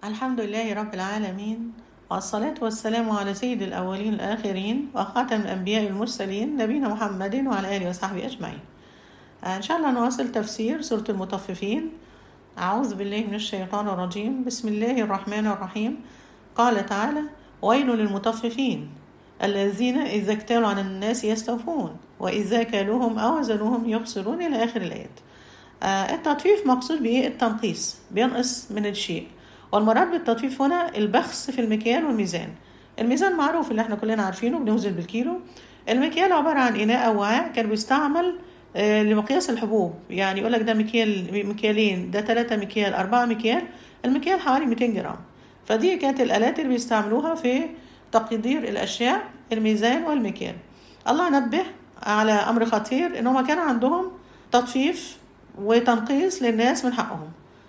الحمد لله رب العالمين والصلاة والسلام على سيد الأولين الآخرين وخاتم الأنبياء المرسلين نبينا محمد وعلى آله وصحبه أجمعين آه، إن شاء الله نواصل تفسير سورة المطففين أعوذ بالله من الشيطان الرجيم بسم الله الرحمن الرحيم قال تعالى ويل للمطففين الذين إذا اكتالوا على الناس يستوفون وإذا كالوهم أو وزنوهم يخسرون إلى آخر الآيات آه، التطفيف مقصود به التنقيص بينقص من الشيء والمراد بالتطفيف هنا البخس في المكيال والميزان الميزان معروف اللي احنا كلنا عارفينه بنوزن بالكيلو المكيال عبارة عن إناء أو وعاء كان بيستعمل آه، لمقياس الحبوب يعني يقول لك ده مكيال مكيالين ده ثلاثة مكيال أربعة مكيال المكيال حوالي 200 جرام فدي كانت الآلات اللي بيستعملوها في تقدير الأشياء الميزان والمكيال الله نبه على أمر خطير إن هما كان عندهم تطفيف وتنقيص للناس من حقهم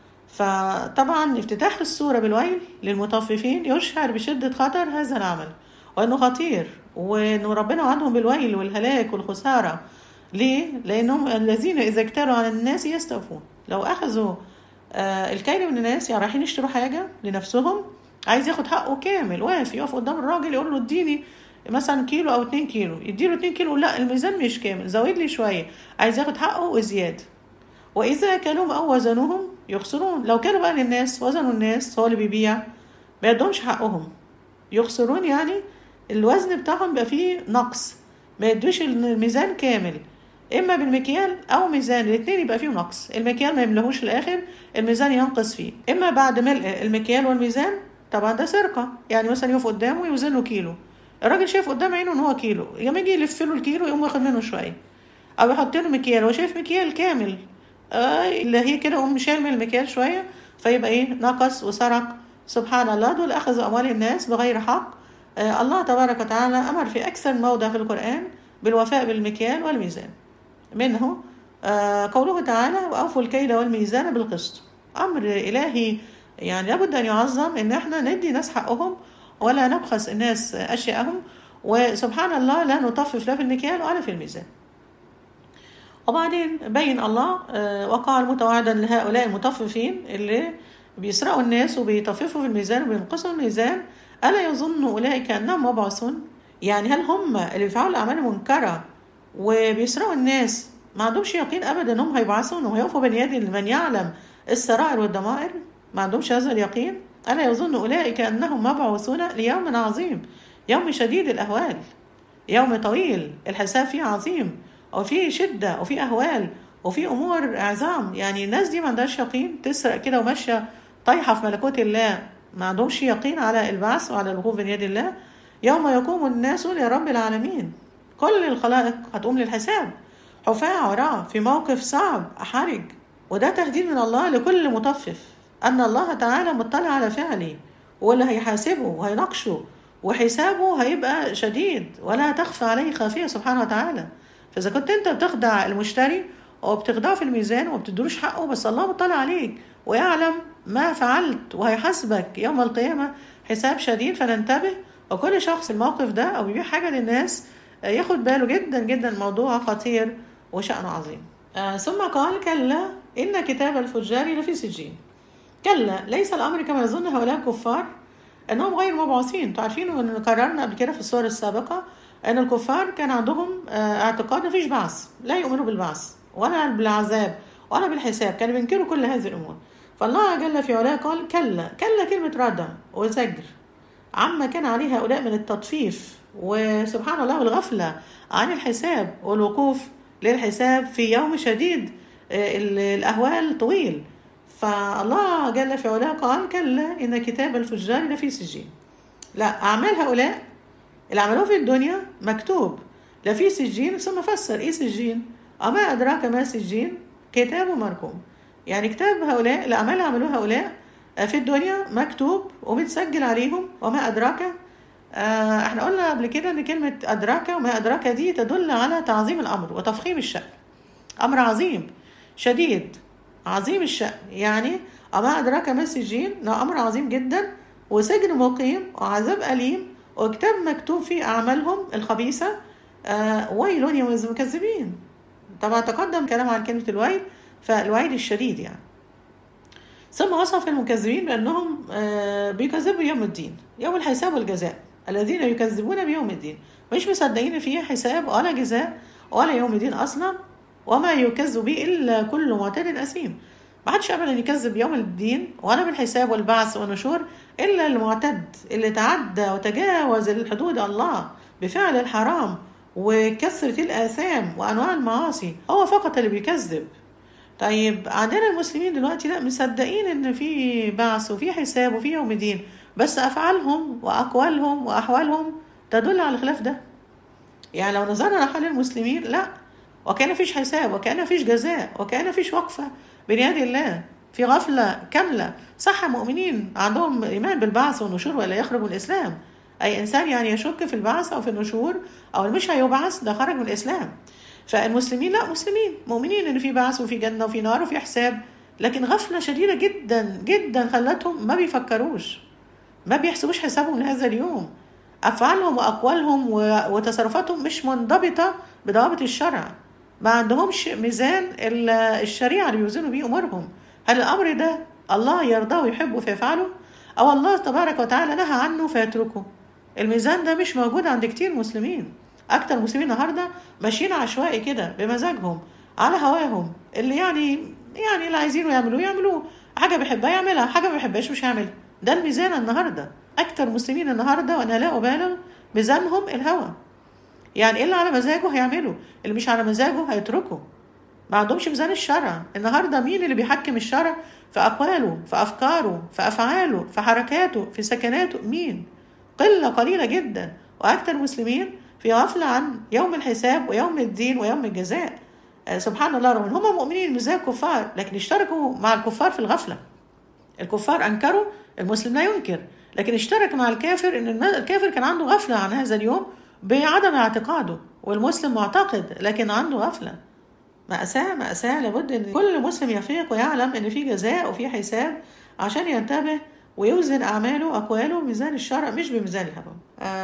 فطبعا افتتاح السورة بالويل للمطففين يشعر بشدة خطر هذا العمل وأنه خطير وأنه ربنا وعدهم بالويل والهلاك والخسارة ليه؟ لأنهم الذين إذا اكتالوا على الناس يستوفون لو أخذوا آه الكيل من الناس يعني رايحين يشتروا حاجة لنفسهم عايز ياخد حقه كامل واقف يقف قدام الراجل يقول له اديني مثلا كيلو او اتنين كيلو يديله اتنين كيلو لا الميزان مش كامل زود لي شويه عايز ياخد حقه وزياده واذا كانوا او وزنوهم يخسرون لو كانوا بقى للناس وزنوا الناس هو اللي بيبيع ما يدهمش حقهم يخسرون يعني الوزن بتاعهم بيبقى فيه نقص ما يدوش الميزان كامل اما بالمكيال او ميزان الاثنين يبقى فيهم نقص المكيال ما يملهوش الاخر الميزان ينقص فيه اما بعد ملء المكيال والميزان طبعا ده سرقه يعني مثلا يقف قدامه ويوزن له كيلو الراجل شايف قدام عينه ان هو كيلو يوم يجي يلف له الكيلو يقوم واخد منه شويه او يحط له مكيال هو شايف مكيال كامل آه اللي هي كده يقوم شايل من المكيال شويه فيبقى ايه نقص وسرق سبحان الله دول اخذوا اموال الناس بغير حق آه الله تبارك وتعالى امر في اكثر موضع في القران بالوفاء بالمكيال والميزان منه آه قوله تعالى واوفوا الكيل والميزان بالقسط امر الهي يعني لابد ان يعظم ان احنا ندي ناس حقهم ولا نبخس الناس اشياءهم وسبحان الله لا نطفف لا في المكيال ولا في الميزان وبعدين بين الله وقال متوعدا لهؤلاء المطففين اللي بيسرقوا الناس وبيطففوا في الميزان وبينقصوا الميزان ألا يظن أولئك أنهم مبعوثون يعني هل هم اللي بيفعلوا الأعمال المنكرة وبيسرقوا الناس ما عندهمش يقين أبدا أنهم هيبعثون وهيقفوا بين يد من يعلم السرائر والضمائر ما عندهمش هذا اليقين ألا يظن أولئك أنهم مبعوثون ليوم عظيم يوم شديد الأهوال يوم طويل الحساب فيه عظيم وفي شدة وفي أهوال وفي أمور عظام يعني الناس دي ما عندهاش يقين تسرق كده وماشية طايحة في ملكوت الله ما عندهمش يقين على البعث وعلى الوقوف بين يد الله يوم يقوم الناس لرب العالمين كل الخلائق هتقوم للحساب حفاة عراة في موقف صعب حرج وده تهديد من الله لكل مطفف أن الله تعالى مطلع على فعله واللي هيحاسبه وهيناقشه وحسابه هيبقى شديد ولا تخفى عليه خافية سبحانه وتعالى فإذا كنت أنت بتخدع المشتري وبتخدعه في الميزان وبتدروش حقه بس الله مطلع عليك ويعلم ما فعلت وهيحاسبك يوم القيامة حساب شديد فننتبه وكل شخص الموقف ده أو بيبيع حاجة للناس ياخد باله جدا جدا الموضوع خطير وشأنه عظيم آه ثم قال كلا إن كتاب الفجار لفي سجين كلا ليس الأمر كما يظن هؤلاء الكفار أنهم غير مبعوثين انتوا عارفين وأن قررنا قبل كده في الصور السابقة أن الكفار كان عندهم اعتقاد مفيش بعث لا يؤمنوا بالبعث ولا بالعذاب ولا بالحساب كانوا بينكروا كل هذه الأمور فالله جل في علاه قال كلا كلا كلمة ردع وزجر عما كان عليه هؤلاء من التطفيف وسبحان الله والغفلة عن الحساب والوقوف للحساب في يوم شديد الأهوال طويل فالله جل في علاه قال كلا إن كتاب الفجار لفي سجين لا أعمال هؤلاء اللي عملوه في الدنيا مكتوب لا في سجين ثم فسر ايه سجين اما ادراك ما سجين كتاب مرقوم يعني كتاب هؤلاء الاعمال اللي عملوها هؤلاء في الدنيا مكتوب ومتسجل عليهم وما ادراك آه احنا قلنا قبل كده ان كلمة ادراك وما ادراك دي تدل على تعظيم الامر وتفخيم الشأن امر عظيم شديد عظيم الشأن يعني اما ادراك ما سجين ده امر عظيم جدا وسجن مقيم وعذاب اليم وكتاب مكتوب فيه أعمالهم الخبيثة آه ويل يوم المكذبين طبعا تقدم كلام عن كلمة الويل فالوعيد الشديد يعني ثم وصف المكذبين بأنهم آه، بيكذبوا يوم الدين يوم الحساب والجزاء الذين يكذبون بيوم الدين مش مصدقين فيه حساب ولا جزاء ولا يوم الدين أصلا وما يكذب به إلا كل معتد أثيم ما حدش أبدا يكذب يوم الدين ولا بالحساب والبعث والنشور إلا المعتد اللي تعدى وتجاوز الحدود الله بفعل الحرام وكثرة الآثام وأنواع المعاصي هو فقط اللي بيكذب طيب عندنا المسلمين دلوقتي لا مصدقين ان في بعث وفي حساب وفي يوم دين بس افعالهم واقوالهم واحوالهم تدل على الخلاف ده يعني لو نظرنا لحال المسلمين لا وكان فيش حساب وكان فيش جزاء وكان فيش وقفة بين يد الله في غفلة كاملة صح مؤمنين عندهم إيمان بالبعث والنشور ولا يخرج من الإسلام أي إنسان يعني يشك في البعث أو في النشور أو مش هيبعث ده خرج من الإسلام فالمسلمين لا مسلمين مؤمنين ان في بعث وفي جنه وفي نار وفي حساب لكن غفله شديده جدا جدا خلتهم ما بيفكروش ما بيحسبوش حسابهم لهذا اليوم افعالهم واقوالهم وتصرفاتهم مش منضبطه بضوابط الشرع ما عندهمش ميزان الشريعه اللي بيوزنوا بيه امورهم هل الامر ده الله يرضاه ويحبه فيفعله او الله تبارك وتعالى نهى عنه فيتركه الميزان ده مش موجود عند كتير مسلمين اكتر مسلمين النهارده ماشيين عشوائي كده بمزاجهم على هواهم اللي يعني يعني اللي عايزينه يعملوه يعملوه حاجه بيحبها يعملها حاجه ما بيحبهاش مش هيعملها ده الميزان النهارده اكتر مسلمين النهارده وانا لا ابالغ ميزانهم الهوى يعني اللي على مزاجه هيعمله اللي مش على مزاجه هيتركه ما عندهمش ميزان الشرع النهارده مين اللي بيحكم الشرع في اقواله في افكاره في افعاله في حركاته في سكناته مين قله قليله جدا واكتر مسلمين في غفلة عن يوم الحساب ويوم الدين ويوم الجزاء آه سبحان الله رغم ان هم مؤمنين مش زي الكفار لكن اشتركوا مع الكفار في الغفلة الكفار انكروا المسلم لا ينكر لكن اشترك مع الكافر ان الكافر كان عنده غفلة عن هذا اليوم بعدم اعتقاده والمسلم معتقد لكن عنده غفلة مأساة مأساة لابد ان كل مسلم يفيق ويعلم ان في جزاء وفي حساب عشان ينتبه ويوزن أعماله وأقواله بميزان الشرع مش بميزان الهوى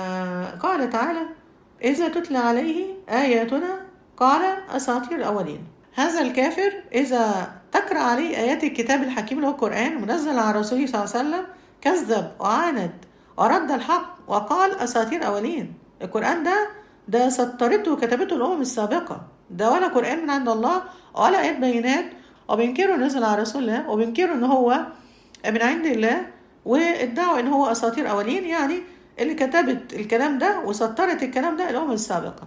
آه قال تعالى إذا تتلى عليه آياتنا قال أساطير الأولين هذا الكافر إذا تقرأ عليه آيات الكتاب الحكيم اللي هو القرآن منزل على رسوله صلى الله عليه وسلم كذب وعاند ورد الحق وقال أساطير أولين القرآن ده ده سطرته وكتبته الأمم السابقة ده ولا قرآن من عند الله ولا آيات بينات وبينكروا نزل على رسول الله وبينكروا إن هو من عند الله وادعوا إن هو أساطير أولين يعني اللي كتبت الكلام ده وسطرت الكلام ده الأمم السابقة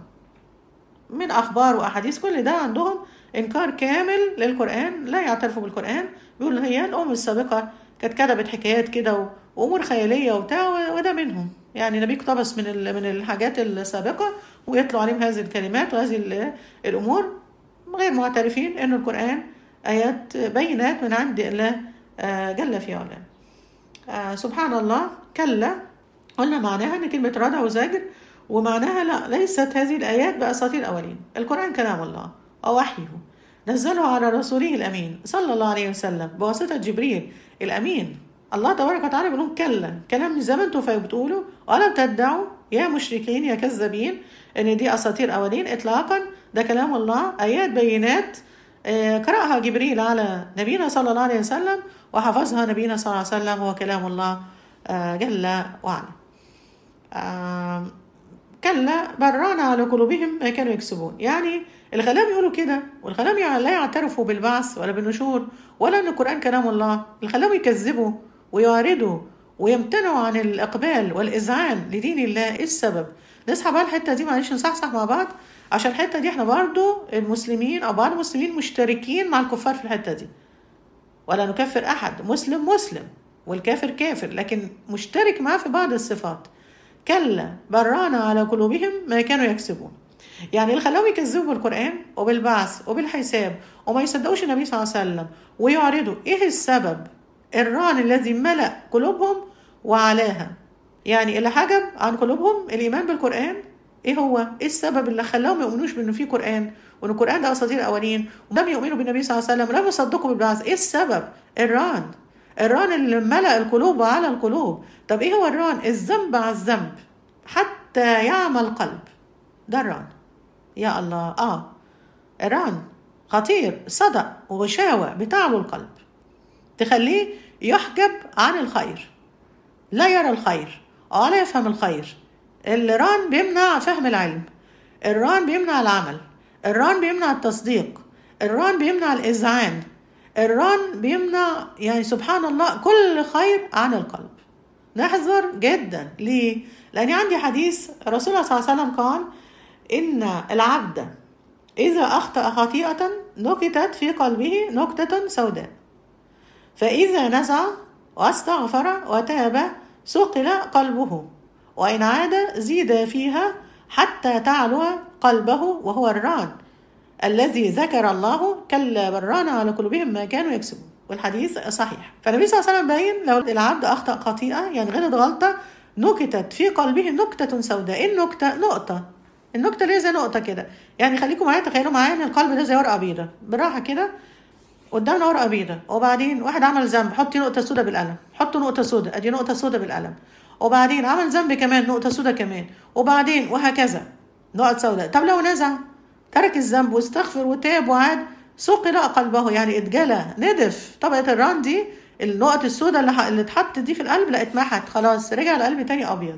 من أخبار وأحاديث كل ده عندهم إنكار كامل للقرآن لا يعترفوا بالقرآن بيقولوا هي الأمم السابقة كانت كتبت حكايات كده وأمور خيالية وبتاع وده منهم يعني نبي اقتبس من من الحاجات السابقة ويتلو عليهم هذه الكلمات وهذه الأمور غير معترفين إن القرآن آيات بينات من عند الله جل في علاه سبحان الله كلا قلنا معناها ان كلمة ردع وزجر ومعناها لا ليست هذه الآيات بأساطير الأولين القرآن كلام الله ووحيه نزله على رسوله الأمين صلى الله عليه وسلم بواسطة جبريل الأمين الله تبارك وتعالى بيقول لهم كلا كلام من زمان انتوا بتقولوا ولم تدعوا يا مشركين يا كذابين ان دي اساطير اولين اطلاقا ده كلام الله ايات بينات قرأها جبريل على نبينا صلى الله عليه وسلم وحفظها نبينا صلى الله عليه وسلم هو كلام الله جل وعلا كلا بران على قلوبهم ما كانوا يكسبون يعني الغلام يقولوا كده والغلام لا يعترفوا بالبعث ولا بالنشور ولا ان القران كلام الله الغلام يكذبوا ويعرضوا ويمتنعوا عن الاقبال والاذعان لدين الله ايه السبب نصحى بقى الحته دي معلش نصحصح مع بعض عشان الحته دي احنا برضو المسلمين او بعض المسلمين مشتركين مع الكفار في الحته دي ولا نكفر احد مسلم مسلم والكافر كافر لكن مشترك معاه في بعض الصفات كلا برانا على قلوبهم ما كانوا يكسبون يعني اللي خلاهم يكذبوا بالقرآن وبالبعث وبالحساب وما يصدقوش النبي صلى الله عليه وسلم ويعرضوا ايه السبب الران الذي ملأ قلوبهم وعلاها يعني اللي حجب عن قلوبهم الإيمان بالقرآن ايه هو ايه السبب اللي خلاهم ما يؤمنوش بانه في قرآن وان القرآن ده اساطير اولين ولم يؤمنوا بالنبي صلى الله عليه وسلم ولم يصدقوا بالبعث ايه السبب الران الران اللي ملأ القلوب وعلى القلوب طب ايه هو الران الذنب على الذنب حتى يعمى القلب ده الران يا الله اه الران خطير صدأ وغشاوة بتعلو القلب تخليه يحجب عن الخير لا يرى الخير ولا يفهم الخير الران بيمنع فهم العلم الران بيمنع العمل الران بيمنع التصديق الران بيمنع الإذعان الران بيمنع يعني سبحان الله كل خير عن القلب نحذر جدا ليه؟ لأن عندي حديث رسول الله صلى الله عليه وسلم قال إن العبد إذا أخطأ خطيئة نكتت في قلبه نكتة سوداء فإذا نزع واستغفر وتاب سقل قلبه وإن عاد زيد فيها حتى تعلو قلبه وهو الران الذي ذكر الله كلا بران على قلوبهم ما كانوا يكسبون والحديث صحيح فالنبي صلى الله عليه وسلم باين لو العبد أخطأ خطيئة يعني غلط غلطة نكتت في قلبه نكتة سوداء ايه النكتة نقطة النكتة اللي هي زي نقطة كده يعني خليكم معايا تخيلوا معايا ان القلب ده زي ورقة بيضة بالراحة كده قدامنا ورقة بيضة وبعدين واحد عمل ذنب حطي نقطة سوداء بالقلم حطوا نقطة سوداء ادي نقطة سوداء بالقلم وبعدين عمل ذنب كمان نقطة سوداء كمان وبعدين وهكذا نقط سوداء طب لو نزع ترك الذنب واستغفر وتاب وعاد سقل قلبه يعني اتجلى ندف طبقة الران دي النقط السوداء اللي, اللي اتحطت دي في القلب لا اتمحت خلاص رجع القلب تاني ابيض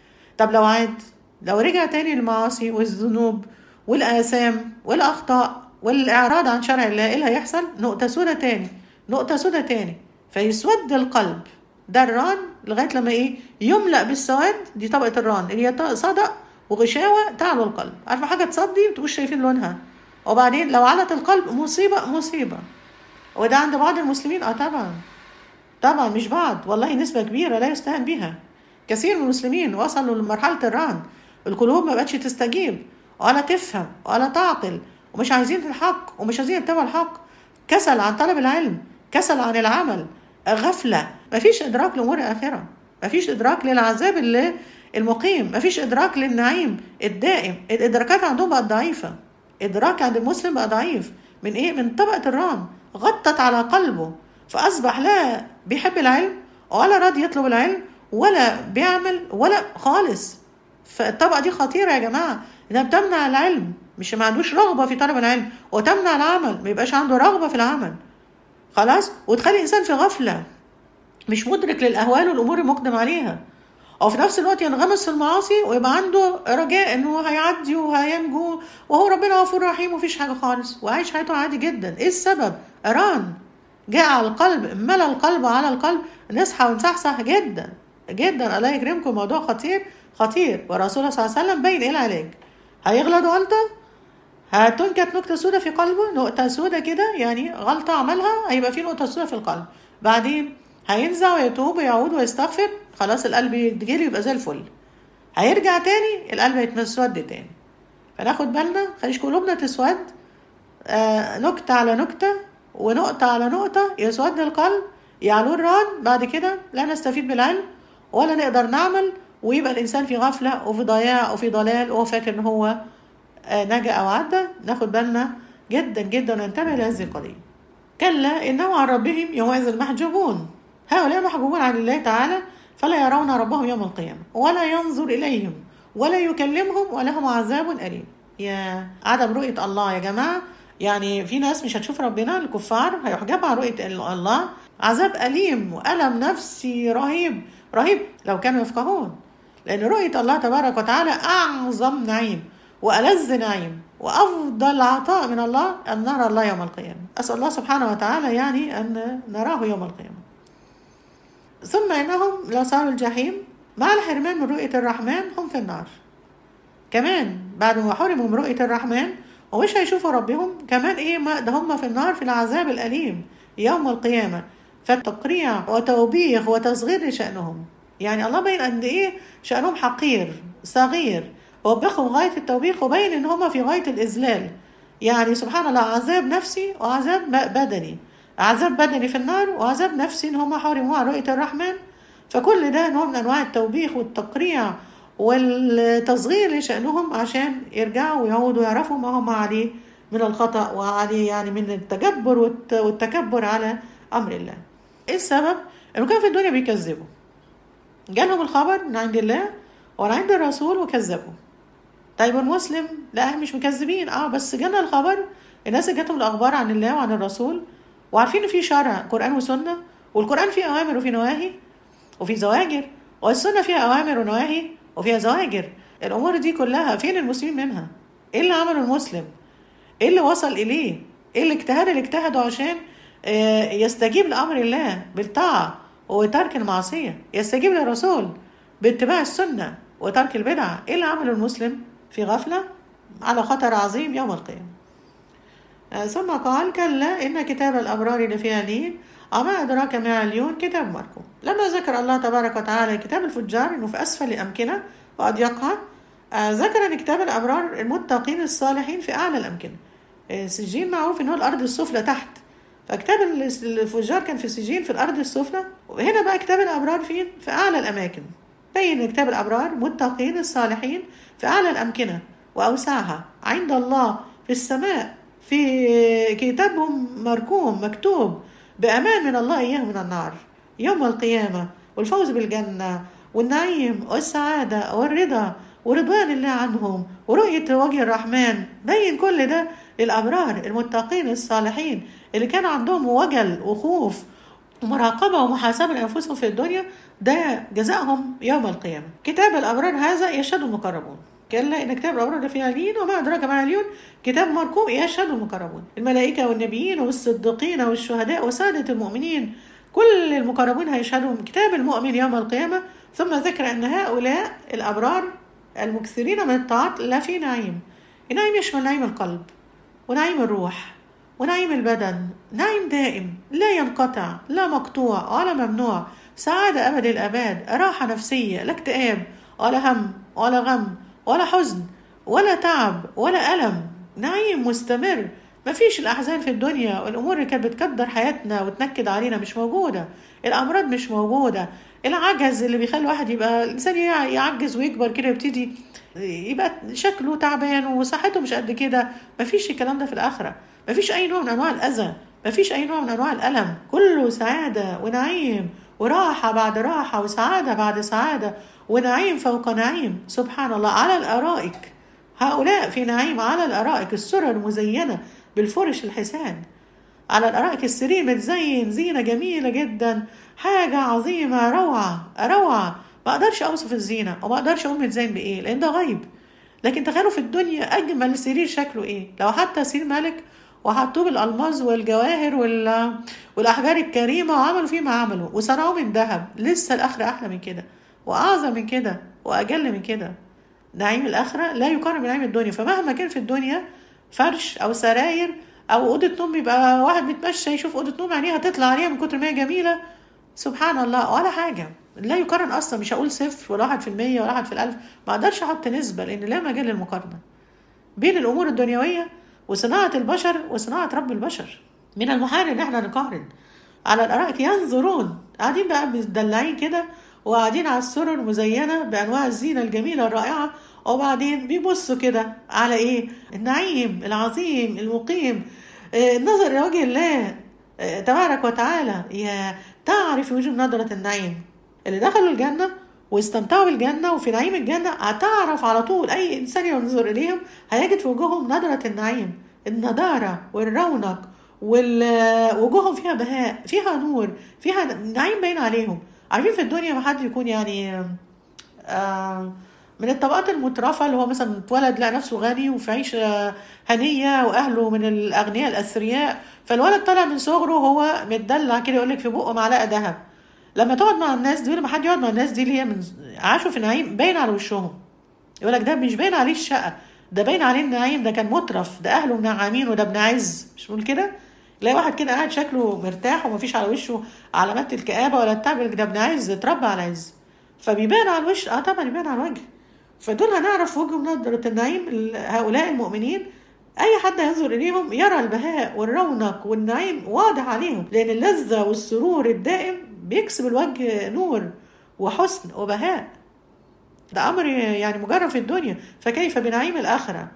طب لو عاد لو رجع تاني المعاصي والذنوب والآثام والأخطاء والإعراض عن شرع الله إيه اللي هيحصل؟ نقطة سودة تاني نقطة سودة تاني فيسود القلب ده الران لغاية لما إيه؟ يملأ بالسواد دي طبقة الران اللي هي صدأ وغشاوة تعلو القلب عارفة حاجة تصدي متبقوش شايفين لونها وبعدين لو علت القلب مصيبة مصيبة وده عند بعض المسلمين اه طبعا طبعا مش بعض والله نسبة كبيرة لا يستهان بها كثير من المسلمين وصلوا لمرحلة الران القلوب ما بقتش تستجيب ولا تفهم ولا تعقل ومش عايزين الحق ومش عايزين يتبعوا الحق كسل عن طلب العلم كسل عن العمل غفلة مفيش إدراك لأمور الآخرة مفيش إدراك للعذاب اللي المقيم مفيش إدراك للنعيم الدائم الإدراكات عندهم بقت ضعيفة إدراك عند المسلم بقى ضعيف من إيه؟ من طبقة الران غطت على قلبه فأصبح لا بيحب العلم ولا راضي يطلب العلم ولا بيعمل ولا خالص فالطبقة دي خطيرة يا جماعة إنها بتمنع العلم مش ما عندوش رغبة في طلب العلم وتمنع العمل ما يبقاش عنده رغبة في العمل خلاص وتخلي الإنسان في غفلة مش مدرك للأهوال والأمور المقدم عليها أو في نفس الوقت ينغمس في المعاصي ويبقى عنده رجاء إنه هيعدي وهينجو وهو ربنا غفور رحيم ومفيش حاجة خالص وعايش حياته عادي جدا إيه السبب؟ إيران جاء على القلب ملا القلب على القلب نصحى ونصحصح جدا جدا الله يكرمكم موضوع خطير خطير ورسول صلى الله عليه وسلم بين ايه العلاج هيغلط غلطة هتنكت نكتة سودة في قلبه نقطة سودة كده يعني غلطة عملها هيبقى في نقطة سودة في القلب بعدين هينزع ويتوب ويعود ويستغفر خلاص القلب يتجري يبقى زي الفل هيرجع تاني القلب هيتسود تاني فناخد بالنا خليش قلوبنا تسود آه نكتة على نكتة ونقطة على نقطة يسود القلب يعلو الران بعد كده لا نستفيد بالعلم ولا نقدر نعمل ويبقى الإنسان في غفلة وفي ضياع وفي ضلال وهو فاكر إن هو نجا أو عدى ناخد بالنا جدا جدا وننتبه لهذه القضية كلا إنهم عن ربهم يومئذ محجوبون هؤلاء محجوبون عن الله تعالى فلا يرون ربهم يوم القيامة ولا ينظر إليهم ولا يكلمهم ولهم عذاب أليم يا عدم رؤية الله يا جماعة يعني في ناس مش هتشوف ربنا الكفار هيحجبوا عن رؤية الله عذاب أليم وألم نفسي رهيب رهيب لو كانوا يفقهون لأن رؤية الله تبارك وتعالى أعظم نعيم وألذ نعيم وأفضل عطاء من الله أن نرى الله يوم القيامة أسأل الله سبحانه وتعالى يعني أن نراه يوم القيامة ثم إنهم لو صاروا الجحيم مع الحرمان من رؤية الرحمن هم في النار كمان بعد ما حرموا من رؤية الرحمن ومش هيشوفوا ربهم كمان إيه ما ده هم في النار في العذاب الأليم يوم القيامة فتقريع وتوبيخ وتصغير لشأنهم يعني الله بين قد إيه شأنهم حقير صغير وبخهم غاية التوبيخ وبين إن هما في غاية الإذلال يعني سبحان الله عذاب نفسي وعذاب بدني عذاب بدني في النار وعذاب نفسي إن هما حرموا عن رؤية الرحمن فكل ده نوع من أنواع التوبيخ والتقريع والتصغير لشأنهم عشان يرجعوا ويعودوا يعرفوا ما هم عليه من الخطأ وعليه يعني من التجبر والتكبر على أمر الله إيه السبب؟ إنه كانوا في الدنيا بيكذبوا جالهم الخبر من عند الله ومن عند الرسول وكذبوا طيب المسلم لا مش مكذبين اه بس جانا الخبر الناس اللي جاتهم الاخبار عن الله وعن الرسول وعارفين ان في شرع قران وسنه والقران فيه اوامر وفيه نواهي وفي زواجر والسنه فيها اوامر ونواهي وفيها زواجر الامور دي كلها فين المسلمين منها ايه اللي عمله المسلم ايه اللي وصل اليه ايه الاجتهاد اللي اجتهدوا عشان آه، يستجيب لامر الله بالطاعه وترك المعصيه يستجيب للرسول باتباع السنه وترك البدعه ايه اللي عمله المسلم في غفله على خطر عظيم يوم القيامه آه، ثم قال كلا إن كتاب الأبرار لفي عليين وما أدراك ما عليون كتاب مركوم لما ذكر الله تبارك وتعالى كتاب الفجار إنه في أسفل الأمكنة وأضيقها آه، ذكر أن كتاب الأبرار المتقين الصالحين في أعلى الأمكنة آه، سجين معروف إن هو الأرض السفلى تحت فكتاب الفجار كان في سجين في الأرض السفلى وهنا بقى كتاب الأبرار فين في أعلى الأماكن بين إن كتاب الأبرار متقين الصالحين في أعلى الأمكنة وأوسعها عند الله في السماء في كتابهم مركوم مكتوب بأمان من الله إياهم من النار يوم القيامة والفوز بالجنة والنعيم والسعادة والرضا ورضوان الله عنهم ورؤية وجه الرحمن بين كل ده للأبرار المتقين الصالحين اللي كان عندهم وجل وخوف ومراقبة ومحاسبة لأنفسهم في الدنيا ده جزاءهم يوم القيامة كتاب الأبرار هذا يشهد المقربون كلا إن كتاب الأبرار لفي عليين وما أدراك ما عليون كتاب مركوم يشهد المقربون الملائكة والنبيين والصديقين والشهداء وسادة المؤمنين كل المقربون هيشهدهم كتاب المؤمن يوم القيامة ثم ذكر أن هؤلاء الأبرار المكثرين من الطاعات لا في نعيم النعيم يشمل نعيم القلب ونعيم الروح ونعيم البدن نعيم دائم لا ينقطع لا مقطوع ولا ممنوع سعادة أبد الأباد راحة نفسية لا اكتئاب ولا هم ولا غم ولا حزن ولا تعب ولا ألم نعيم مستمر مفيش الأحزان في الدنيا والأمور اللي كانت بتكدر حياتنا وتنكد علينا مش موجودة الأمراض مش موجودة العجز اللي بيخلي الواحد يبقى الإنسان يعجز ويكبر كده يبتدي يبقى شكله تعبان وصحته مش قد كده مفيش الكلام ده في الآخرة مفيش أي نوع من أنواع الأذى مفيش أي نوع من أنواع الألم كله سعادة ونعيم وراحة بعد راحة وسعادة بعد سعادة ونعيم فوق نعيم سبحان الله على الأرائك هؤلاء في نعيم على الأرائك السرر مزينة بالفرش الحسان على الأرائك السرير متزين زينة جميلة جدا حاجة عظيمة روعة روعة ما أقدرش أوصف الزينة وما أقدرش أقول متزين بإيه لأن ده غيب لكن تخيلوا في الدنيا أجمل سرير شكله إيه لو حتى سرير ملك وحطوه بالألماظ والجواهر وال... والأحجار الكريمة وعملوا فيه ما عملوا وصنعوه من ذهب لسه الآخرة أحلى من كده وأعظم من كده وأجل من كده نعيم الآخرة لا يقارن بنعيم الدنيا فمهما كان في الدنيا فرش أو سراير أو أوضة نوم يبقى واحد بيتمشى يشوف أوضة نوم عينيها تطلع عليها من كتر ما هي جميلة سبحان الله ولا حاجة لا يقارن أصلا مش هقول صفر ولا واحد في المية ولا واحد في الألف ما أقدرش أحط نسبة لأن لا مجال للمقارنة بين الأمور الدنيوية وصناعة البشر وصناعة رب البشر من المحال إن احنا نقارن على الأرائك ينظرون قاعدين بقى مدلعين كده وقاعدين على السرر مزينة بأنواع الزينة الجميلة الرائعة وبعدين بيبصوا كده على إيه النعيم العظيم المقيم آه، النظر إلى وجه الله آه، تبارك وتعالى يا تعرف وجوه نظرة النعيم اللي دخلوا الجنة واستمتعوا بالجنة وفي نعيم الجنة هتعرف على طول أي إنسان ينظر إليهم هيجد في وجوههم نظرة النعيم النضارة والرونق ووجوههم فيها بهاء فيها نور فيها نعيم باين عليهم عارفين في الدنيا ما حد يكون يعني آه من الطبقات المترفة اللي هو مثلا اتولد لقى نفسه غني وفي عيشة هنية وأهله من الأغنياء الأثرياء فالولد طالع من صغره هو متدلع كده يقول لك في بقه معلقة ذهب لما تقعد مع الناس دي لما حد يقعد مع الناس دي اللي هي من عاشوا في نعيم باين على وشهم يقول لك ده مش باين عليه الشقة ده باين عليه النعيم ده كان مترف ده أهله منعمين وده ابن عز مش بقول كده تلاقي واحد كده قاعد شكله مرتاح ومفيش على وشه علامات الكآبة ولا التعب ده ابن عز اتربى على عز فبيبان على الوش اه طبعا يبان على الوجه فدول هنعرف وجه نظرة النعيم هؤلاء المؤمنين أي حد ينظر إليهم يرى البهاء والرونق والنعيم واضح عليهم لأن اللذة والسرور الدائم بيكسب الوجه نور وحسن وبهاء ده أمر يعني مجرد في الدنيا فكيف بنعيم الآخرة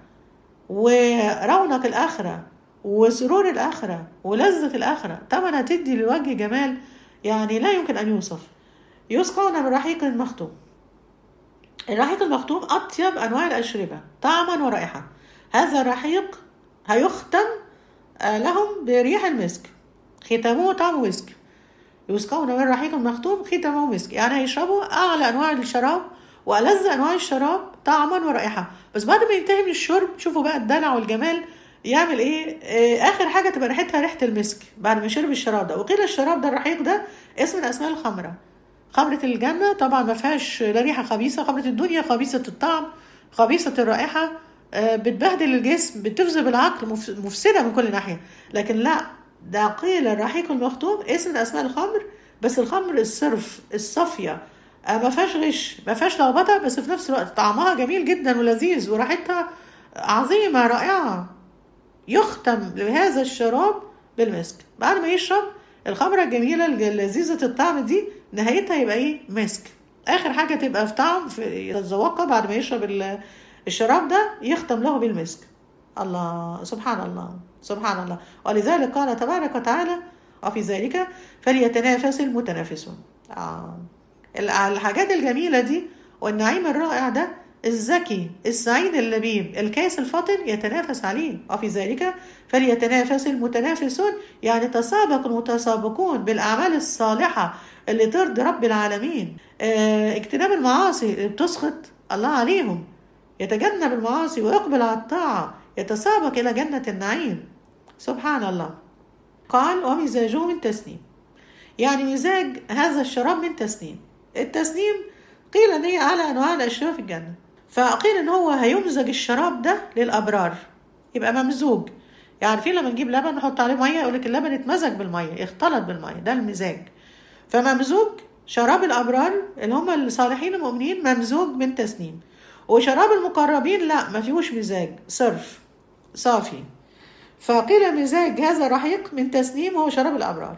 ورونق الآخرة وسرور الآخرة ولذة الآخرة طبعا هتدي للوجه جمال يعني لا يمكن أن يوصف يسقون من رحيق مختوم الرحيق المختوم أطيب أنواع الأشربة طعما ورائحة هذا الرحيق هيختم لهم بريح المسك ختامه طعمه مسك يسقون من رحيق مختوم ختامه مسك يعني هيشربوا اعلى انواع الشراب والذ انواع الشراب طعما ورائحه بس بعد ما ينتهي من الشرب شوفوا بقى الدلع والجمال يعمل ايه آه اخر حاجه تبقى ريحتها ريحه المسك بعد ما شرب الشراب ده وقيل الشراب ده الرحيق ده اسم من اسماء الخمره خمرة الجنة طبعا ما فيهاش لا ريحة خبيثة خمرة الدنيا خبيثة الطعم خبيثة الرائحة آه، بتبهدل الجسم بتفسد العقل مف- مفسدة من كل ناحية لكن لا ده قيل الرحيق المختوم اسم من اسماء الخمر بس الخمر الصرف الصافية آه، ما فيهاش غش ما فيهاش لخبطة بس في نفس الوقت طعمها جميل جدا ولذيذ وريحتها عظيمة رائعة يختم لهذا الشراب بالمسك بعد ما يشرب الخمرة الجميلة الج- لذيذة الطعم دي نهايتها يبقى ايه مسك اخر حاجة تبقى في طعم في يتذوقها بعد ما يشرب ال- الشراب ده يختم له بالمسك الله سبحان الله سبحان الله ولذلك قال تبارك وتعالى وفي ذلك فليتنافس المتنافسون آه. ال- الحاجات الجميلة دي والنعيم الرائع ده الذكي السعيد اللبيب الكيس الفاطن يتنافس عليه وفي ذلك فليتنافس المتنافسون يعني تسابق المتسابقون بالأعمال الصالحة اللي ترضي رب العالمين آه، اجتناب المعاصي اللي بتسخط الله عليهم يتجنب المعاصي ويقبل على الطاعة يتسابق إلى جنة النعيم سبحان الله قال ومزاجه من تسنيم يعني مزاج هذا الشراب من تسنيم التسنيم قيل ان هي اعلى انواع الاشربه في الجنه فقيل ان هو هيمزج الشراب ده للابرار يبقى ممزوج يعني عارفين لما نجيب لبن نحط عليه ميه يقول لك اللبن اتمزج بالميه اختلط بالميه ده المزاج فممزوج شراب الابرار اللي هم الصالحين المؤمنين ممزوج من تسنيم وشراب المقربين لا ما فيهوش مزاج صرف صافي فقيل مزاج هذا الرحيق من تسنيم هو شراب الابرار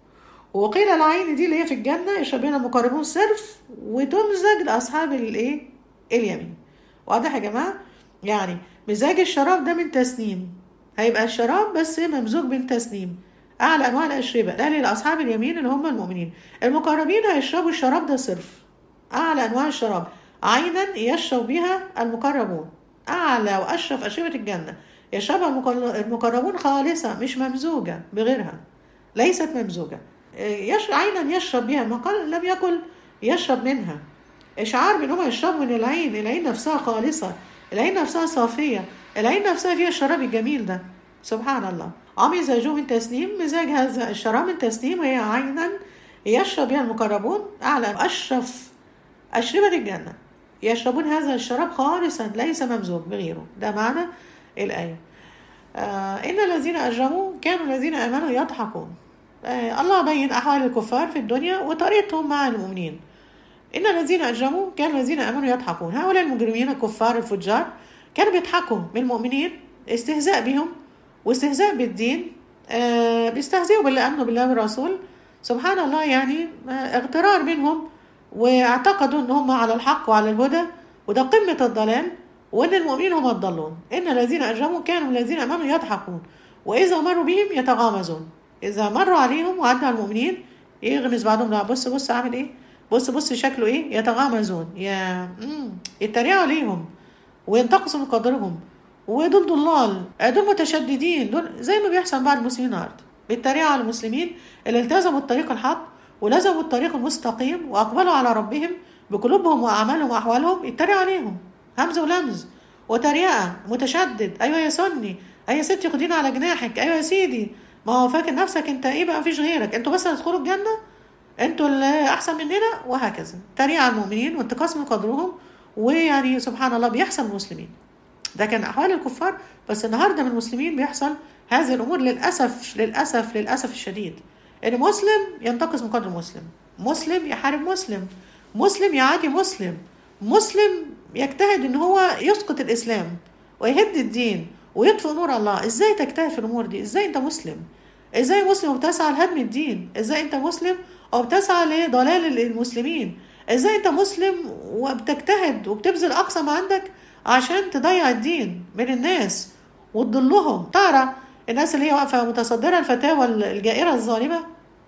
وقيل العين دي اللي هي في الجنة يشربين المقربون صرف وتمزج لأصحاب الإيه؟ اليمين واضح يا جماعة؟ يعني مزاج الشراب ده من تسنيم هيبقى الشراب بس ممزوج من تسنيم أعلى أنواع الأشربة ده لأصحاب اليمين اللي هم المؤمنين المقربين هيشربوا الشراب ده صرف أعلى أنواع الشراب عينا يشرب بها المقربون أعلى وأشرف أشربة الجنة يشربها المقر- المقربون خالصة مش ممزوجة بغيرها ليست ممزوجة يش... عينا يشرب بها ما قال لم يكن يشرب منها إشعار بأن هم يشربوا من العين العين نفسها خالصة العين نفسها صافية العين نفسها فيها الشراب الجميل ده سبحان الله عم يزاجوه من تسنيم مزاج هذا الشراب من تسنيم هي عينا يشرب بها المقربون أعلى أشرف أشربة الجنة يشربون هذا الشراب خالصا ليس ممزوج بغيره ده معنى الآية آه إن الذين أجرموا كانوا الذين آمنوا يضحكون آه الله بين أحوال الكفار في الدنيا وطريقتهم مع المؤمنين إن الذين أجرموا كانوا الذين آمنوا يضحكون هؤلاء المجرمين الكفار الفجار كانوا بيضحكوا بالمؤمنين استهزاء بهم واستهزاء بالدين آه بيستهزئوا باللي آمنوا بالله والرسول سبحان الله يعني آه اغترار منهم واعتقدوا ان هم على الحق وعلى الهدى وده قمة الضلال وان المؤمنين هم الضالون ان الذين اجرموا كانوا الذين امامهم يضحكون واذا مروا بهم يتغامزون اذا مروا عليهم وعدوا على المؤمنين يغمز بعضهم لا بص بص عامل ايه بص بص شكله ايه يتغامزون يا مم. يتريقوا عليهم وينتقصوا من قدرهم ودول ضلال دول متشددين دول زي ما بيحصل بعض المسلمين النهارده بيتريقوا على المسلمين اللي التزموا الطريق الحق ولزموا الطريق المستقيم واقبلوا على ربهم بقلوبهم واعمالهم واحوالهم يتريقوا عليهم همز ولمز وتريقه متشدد ايوه يا سني ايوه يا ستي خدينا على جناحك ايوه يا سيدي ما هو فاكر نفسك انت ايه بقى مفيش غيرك انتوا بس هتدخلوا الجنه انتوا اللي احسن مننا وهكذا تريقه على المؤمنين وانتقاص من قدرهم ويعني سبحان الله بيحصل المسلمين ده كان احوال الكفار بس النهارده من المسلمين بيحصل هذه الامور للاسف للاسف للاسف الشديد ان مسلم ينتقص من قدر مسلم مسلم يحارب مسلم مسلم يعادي مسلم مسلم يجتهد ان هو يسقط الاسلام ويهد الدين ويطفئ نور الله ازاي تجتهد في الامور دي ازاي انت مسلم ازاي مسلم وبتسعى لهدم الدين ازاي انت مسلم وبتسعى لضلال المسلمين ازاي انت مسلم وبتجتهد وبتبذل اقصى ما عندك عشان تضيع الدين من الناس وتضلهم ترى الناس اللي هي واقفه متصدره الفتاوى الجائره الظالمه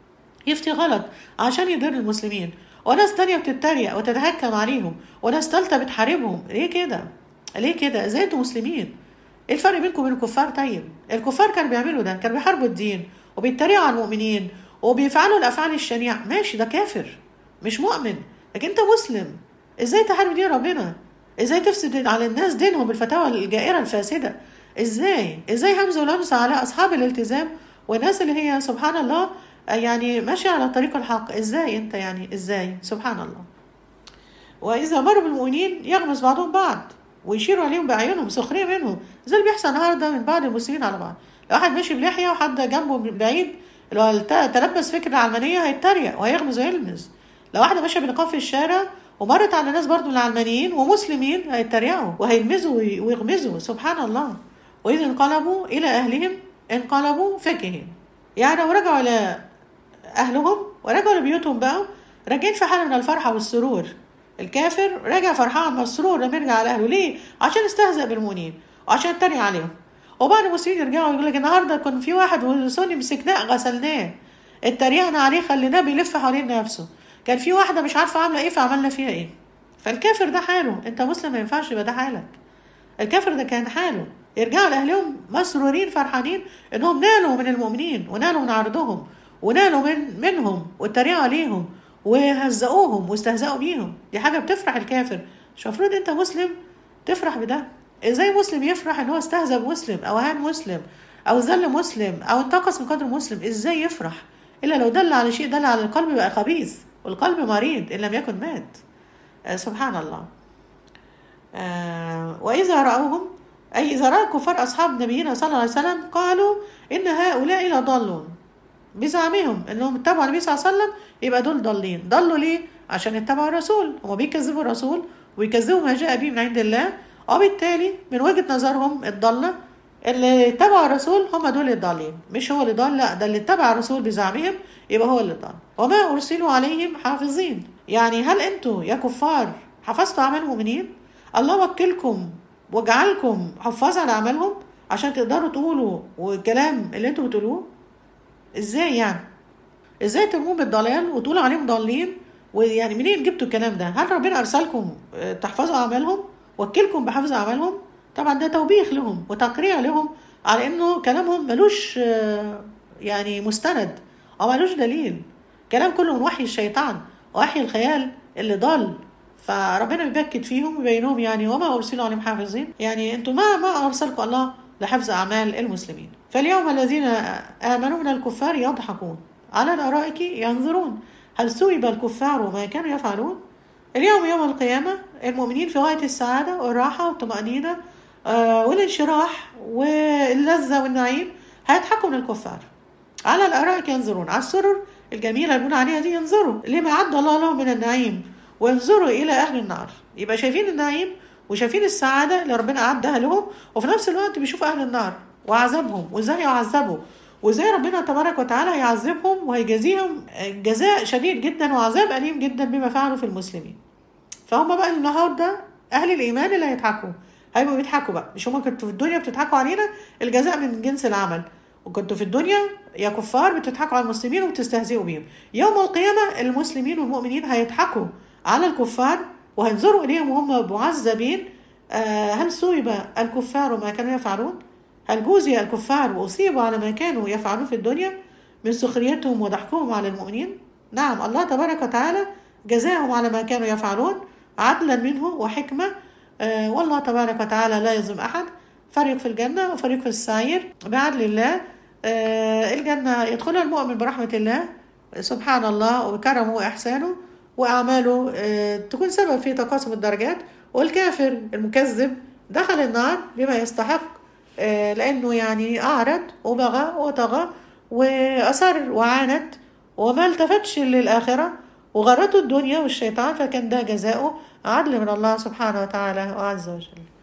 يفتي غلط عشان يضر المسلمين وناس تانية بتتريق وتتهكم عليهم وناس تالتة بتحاربهم ليه كده ليه كده ازاي انتوا مسلمين ايه الفرق بينكم وبين الكفار طيب الكفار كانوا بيعملوا ده كانوا بيحاربوا الدين وبيتريقوا على المؤمنين وبيفعلوا الافعال الشنيعه ماشي ده كافر مش مؤمن لكن انت مسلم ازاي تحارب دين ربنا ازاي تفسد على الناس دينهم بالفتاوى الجائره الفاسده ازاي ازاي همزه ولمسه على اصحاب الالتزام والناس اللي هي سبحان الله يعني ماشيه على طريق الحق ازاي انت يعني ازاي سبحان الله واذا مروا بالمؤمنين يغمز بعضهم بعض ويشيروا عليهم باعينهم سخريه منهم زي اللي بيحصل النهارده من بعض المسلمين على بعض لو واحد ماشي بلحيه وحد جنبه من بعيد لو تلبس فكره العلمانيه هيتريق وهيغمز ويلمز لو واحده ماشيه بنقاب في الشارع ومرت على ناس برضو من العلمانيين ومسلمين هيتريقوا وهيلمزوا ويغمزوا سبحان الله وإذ انقلبوا إلى أهلهم انقلبوا فكهين يعني ورجعوا إلى أهلهم ورجعوا لبيوتهم بقى راجعين في حالة من الفرحة والسرور الكافر راجع فرحان مسرور لما يرجع على أهله ليه؟ عشان استهزأ بالمؤمنين وعشان اتريق عليهم وبعد المسلمين يرجعوا يقول لك النهارده كان في واحد سني مسكناه غسلناه اتريقنا عليه خليناه بيلف حوالين نفسه كان في واحده مش عارفه عامله ايه فعملنا فيها ايه فالكافر ده حاله انت مسلم ما ينفعش يبقى ده حالك الكافر ده كان حاله يرجعوا لاهلهم مسرورين فرحانين انهم نالوا من المؤمنين ونالوا من عرضهم ونالوا من منهم واتريقوا عليهم وهزقوهم واستهزأوا بيهم دي حاجه بتفرح الكافر مش المفروض انت مسلم تفرح بده ازاي مسلم يفرح ان هو استهزأ بمسلم او هان مسلم او ذل مسلم او انتقص من قدر مسلم ازاي يفرح الا لو دل على شيء دل على القلب بقى خبيث والقلب مريض ان لم يكن مات آه سبحان الله آه واذا راوهم اي اذا راى كفار اصحاب نبينا صلى الله عليه وسلم قالوا ان هؤلاء لضالون بزعمهم انهم اتبعوا النبي صلى الله عليه وسلم يبقى دول ضالين ضلوا ليه عشان اتبعوا الرسول هم بيكذبوا الرسول ويكذبوا ما جاء به من عند الله وبالتالي من وجهه نظرهم الضاله اللي اتبعوا الرسول هم دول الضالين مش هو اللي ضال لا ده اللي اتبع الرسول بزعمهم يبقى هو اللي ضال وما ارسلوا عليهم حافظين يعني هل انتوا يا كفار حفظتوا اعمال المؤمنين الله وكلكم وجعلكم حفاظ على اعمالهم عشان تقدروا تقولوا والكلام اللي انتوا بتقولوه ازاي يعني ازاي ترموهم بالضلال وتقولوا عليهم ضالين ويعني منين جبتوا الكلام ده هل ربنا ارسلكم تحفظوا اعمالهم وكلكم بحفظ اعمالهم طبعا ده توبيخ لهم وتقريع لهم على انه كلامهم ملوش يعني مستند او ملوش دليل كلام كله من وحي الشيطان وحي الخيال اللي ضال فربنا بيبكت فيهم ويبينهم يعني وما ارسلوا عليهم حافظين يعني انتم ما ما ارسلكم الله لحفظ اعمال المسلمين فاليوم الذين امنوا من الكفار يضحكون على الارائك ينظرون هل ثوب الكفار ما كانوا يفعلون اليوم يوم القيامه المؤمنين في غايه السعاده والراحه والطمانينه والانشراح واللذة والنعيم هيضحكوا من الكفار على الأرائك ينظرون على السرر الجميلة اللي بنقول عليها دي ينظروا لما عد الله لهم من النعيم وينظروا إلى أهل النار يبقى شايفين النعيم وشايفين السعادة اللي ربنا أعدها لهم وفي نفس الوقت بيشوفوا أهل النار وعذابهم وإزاي يعذبوا وإزاي ربنا تبارك وتعالى هيعذبهم وهيجازيهم جزاء شديد جدا وعذاب أليم جدا بما فعلوا في المسلمين فهم بقى النهارده أهل الإيمان اللي هيضحكوا هيبقوا بيضحكوا بقى مش هما كنتوا في الدنيا بتضحكوا علينا الجزاء من جنس العمل وكنتوا في الدنيا يا كفار بتضحكوا على المسلمين وبتستهزئوا بيهم يوم القيامة المسلمين والمؤمنين هيضحكوا على الكفار وهينظروا إليهم وهم معذبين آه هل ثوب الكفار ما كانوا يفعلون هل جوزي الكفار وأصيبوا على ما كانوا يفعلون في الدنيا من سخريتهم وضحكهم على المؤمنين نعم الله تبارك وتعالى جزاهم على ما كانوا يفعلون عدلا منه وحكمه آه والله تبارك وتعالى لا يظلم أحد فريق في الجنة وفريق في السعير بعدل الله آه الجنة يدخلها المؤمن برحمة الله سبحان الله وكرمه وإحسانه وأعماله آه تكون سبب في تقاسم الدرجات والكافر المكذب دخل النار بما يستحق لأنه يعني أعرض وبغى وطغى وأصر وعاند وما التفتش للآخرة وغرته الدنيا والشيطان فكان ده جزاؤه عدل من الله سبحانه وتعالى وعز وجل